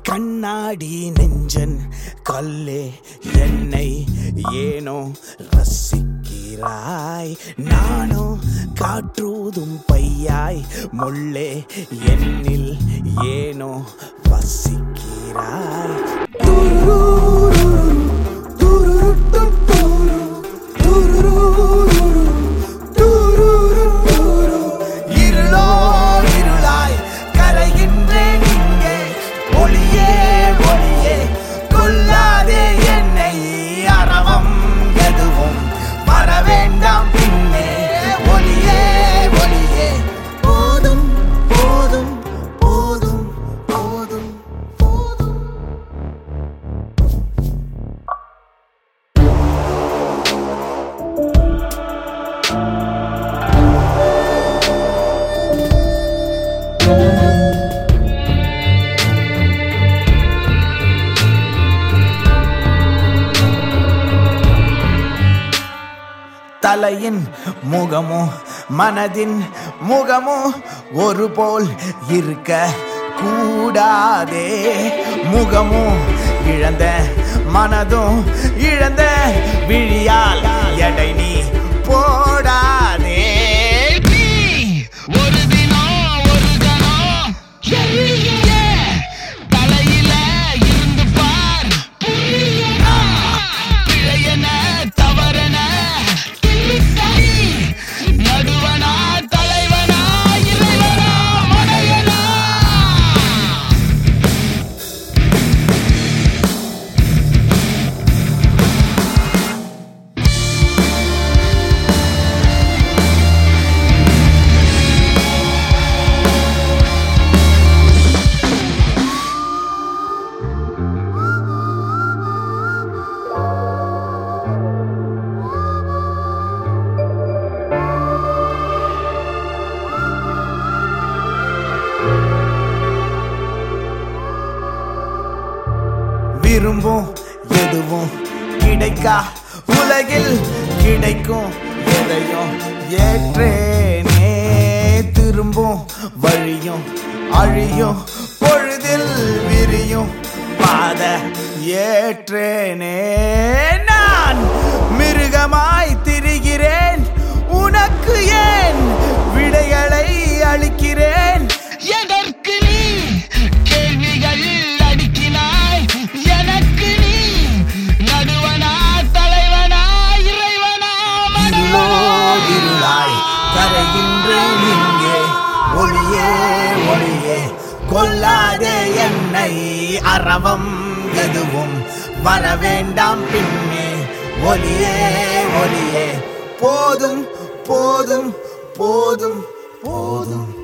கண்ணாடி நெஞ்சன் கல்லே என்னை ஏனோ ரசிக்கிறாய் நானோ காற்றூதும் பையாய் முள்ளே என்னில் ஏனோ வசிக்கிறாய் துருரு, துருருட்டும் துரு, துருருரு, துருருரு. இருளோ இருளாய் கரைகின்றேன் இங்கே ஒளியே ஒளியே கொல்லாதே என்னை அறவம் எதுவும் வர வேண்டாம் பின்னே ஒளியே ஒளியே போதும் போதும் போதும் போதும் போதும் தலையின் முகமோ மனதின் முகமோ ஒரு போல் இருக்க கூடாதே முகமோ இழந்த மனதும் இழந்த விழியால் எடை நீ போடாதே நீ ஒரு தினம் ஒரு கணம் எரிய தலையில இருந்து பார் புரியனா பிழையன தவறன சரி நடுவனா தலைவனா இறைவனா மடையனா விரும்பும் எதுவும் கிடைக்கா உலகில் கிடைக்கும் எதையும் ஏற்றேனே திரும்பும் வழியும் அழியும் பொழுதில் விரியும் பாத ஏற்றேனே நான் மிருகமாய் திரிகிறேன் உனக்கு ஏன் விடைகளை அளிக்கிறேன் எதற்கு நீ கேள்விகள் அடுக்கினாய் எனக்கு நீ நடுவனா தலைவனா இறைவனா இருளோ மடையனா? இருளாய் கரைகின்றேன் இங்கே ஒளியே ஒளியே கொல்லாதே என்னை அறவம் எதுவும் வர வேண்டாம் பின்னே ஒளியே ஒளியே போதும் போதும் போதும் போதும்